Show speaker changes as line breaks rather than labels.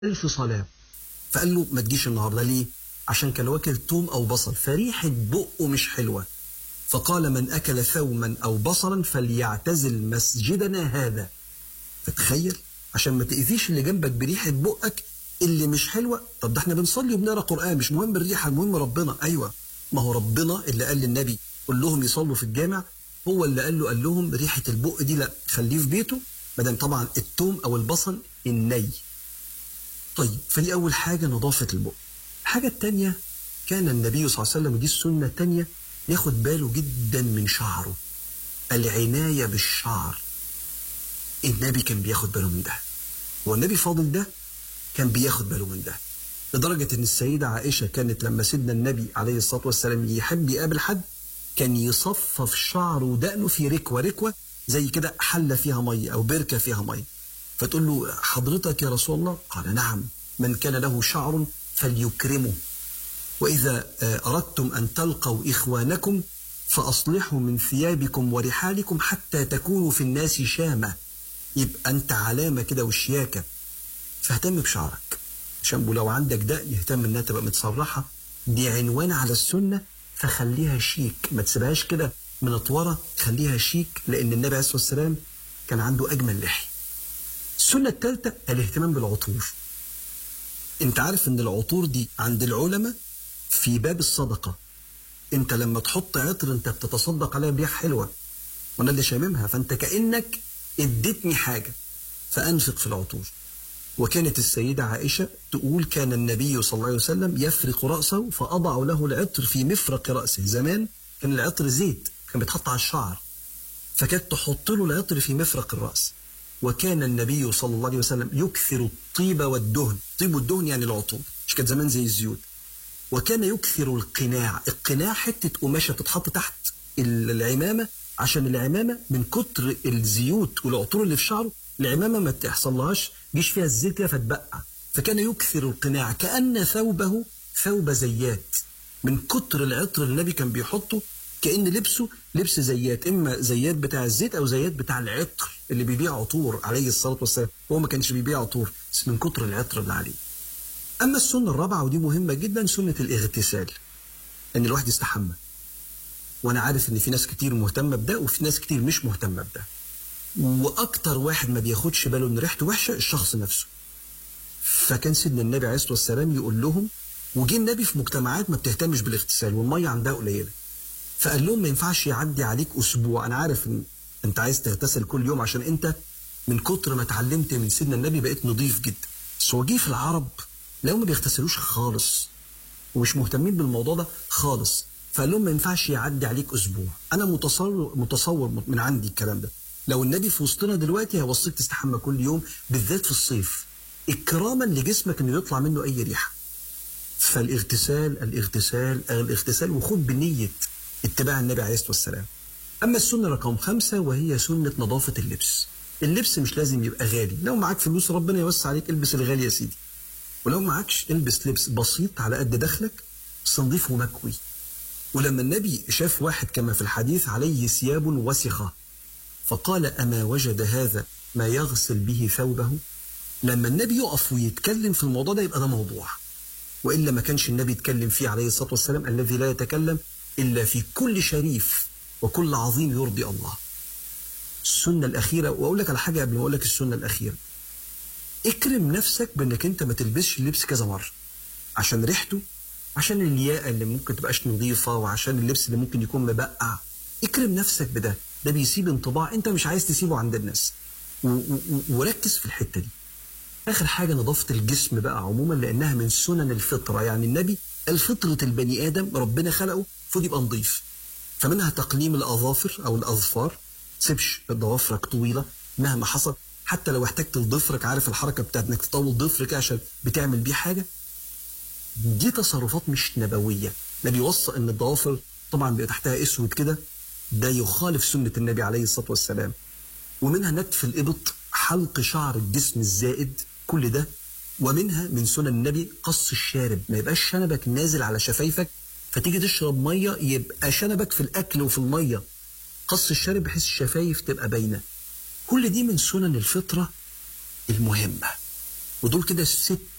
ألف صلاة فقال له ما تجيش النهاردة ليه عشان كان واكل توم أو بصل فريحة بقه مش حلوة فقال من أكل ثوما أو بصلا فليعتزل مسجدنا هذا فتخيل عشان ما تأذيش اللي جنبك بريحة بقك اللي مش حلوة طب ده احنا بنصلي وبنقرا قرآن مش مهم الريحة المهم ربنا أيوة ما هو ربنا اللي قال للنبي قول لهم يصلوا في الجامع هو اللي قال له قال لهم ريحة البق دي لا خليه في بيته ما دام طبعا التوم أو البصل الني طيب فدي أول حاجة نظافة البق الحاجة التانية كان النبي صلى الله عليه وسلم ودي السنة التانية ياخد باله جدا من شعره العناية بالشعر النبي كان بياخد باله من ده والنبي فاضل ده كان بياخد باله من ده لدرجة إن السيدة عائشة كانت لما سيدنا النبي عليه الصلاة والسلام يحب يقابل حد كان يصفف شعره ودقنه في ركوة ركوة زي كده حلة فيها مية أو بركة فيها مية فتقول له حضرتك يا رسول الله قال نعم من كان له شعر فليكرمه وإذا أردتم أن تلقوا إخوانكم فأصلحوا من ثيابكم ورحالكم حتى تكونوا في الناس شامة يبقى أنت علامة كده وشياكة فاهتم بشعرك عشان لو عندك دقن يهتم انها تبقى متسرحه دي عنوان على السنه فخليها شيك ما تسيبهاش كده منطوره خليها شيك لان النبي عليه الصلاه والسلام كان عنده اجمل لحيه. السنه الثالثه الاهتمام بالعطور. انت عارف ان العطور دي عند العلماء في باب الصدقه. انت لما تحط عطر انت بتتصدق عليها بريح حلوه وانا اللي شاممها فانت كانك اديتني حاجه فانفق في العطور. وكانت السيدة عائشة تقول كان النبي صلى الله عليه وسلم يفرق رأسه فأضع له العطر في مفرق رأسه زمان كان العطر زيت كان بيتحط على الشعر فكانت تحط له العطر في مفرق الرأس وكان النبي صلى الله عليه وسلم يكثر الطيب والدهن طيب والدهن يعني العطور مش كانت زمان زي الزيوت وكان يكثر القناع القناع حتة قماشة تتحط تحت العمامة عشان العمامة من كتر الزيوت والعطور اللي في شعره العمامه ما تحصلهاش جيش فيها الزيت كده فتبقع فكان يكثر القناع كان ثوبه ثوب زيات من كتر العطر اللي النبي كان بيحطه كان لبسه لبس زيات اما زيات بتاع الزيت او زيات بتاع العطر اللي بيبيع عطور عليه الصلاه والسلام هو ما كانش بيبيع عطور بس من كتر العطر اللي عليه اما السنه الرابعه ودي مهمه جدا سنه الاغتسال ان الواحد يستحمى وانا عارف ان في ناس كتير مهتمه بده وفي ناس كتير مش مهتمه بده واكتر واحد ما بياخدش باله ان ريحته وحشه الشخص نفسه فكان سيدنا النبي عليه الصلاه والسلام يقول لهم وجه النبي في مجتمعات ما بتهتمش بالاغتسال والميه عندها قليله فقال لهم ما ينفعش يعدي عليك اسبوع انا عارف ان انت عايز تغتسل كل يوم عشان انت من كتر ما اتعلمت من سيدنا النبي بقيت نظيف جدا بس هو جه في العرب لو ما بيغتسلوش خالص ومش مهتمين بالموضوع ده خالص فقال لهم ما ينفعش يعدي عليك اسبوع انا متصور متصور من عندي الكلام ده لو النبي في وسطنا دلوقتي هيوصيك تستحمى كل يوم بالذات في الصيف اكراما لجسمك انه يطلع منه اي ريحه فالاغتسال الاغتسال الاغتسال وخد بنيه اتباع النبي عليه الصلاه والسلام اما السنه رقم خمسة وهي سنه نظافه اللبس اللبس مش لازم يبقى غالي لو معاك فلوس ربنا يوسع عليك البس الغالي يا سيدي ولو معكش البس لبس بسيط على قد دخلك بس نظيف ومكوي ولما النبي شاف واحد كما في الحديث عليه ثياب وسخه فقال أما وجد هذا ما يغسل به ثوبه لما النبي يقف ويتكلم في الموضوع ده يبقى ده موضوع وإلا ما كانش النبي يتكلم فيه عليه الصلاة والسلام الذي لا يتكلم إلا في كل شريف وكل عظيم يرضي الله السنة الأخيرة وأقول لك على حاجة قبل ما أقول لك السنة الأخيرة اكرم نفسك بأنك أنت ما تلبسش اللبس كذا مرة عشان ريحته عشان الياقة اللي ممكن تبقاش نظيفة وعشان اللبس اللي ممكن يكون مبقع اكرم نفسك بده ده بيسيب انطباع انت مش عايز تسيبه عند الناس و- و- وركز في الحته دي اخر حاجه نظافه الجسم بقى عموما لانها من سنن الفطره يعني النبي قال فطره البني ادم ربنا خلقه المفروض يبقى نظيف فمنها تقليم الاظافر او الاظفار تسيبش ضوافرك طويله مهما حصل حتى لو احتجت لضفرك عارف الحركه بتاعت انك تطول ضفرك عشان بتعمل بيه حاجه دي تصرفات مش نبويه النبي وصى ان الضوافر طبعا بيبقى تحتها اسود كده ده يخالف سنة النبي عليه الصلاة والسلام ومنها نتف الإبط حلق شعر الجسم الزائد كل ده ومنها من سنن النبي قص الشارب ما يبقاش شنبك نازل على شفايفك فتيجي تشرب مية يبقى شنبك في الأكل وفي المية قص الشارب بحيث الشفايف تبقى باينة كل دي من سنن الفطرة المهمة ودول كده ست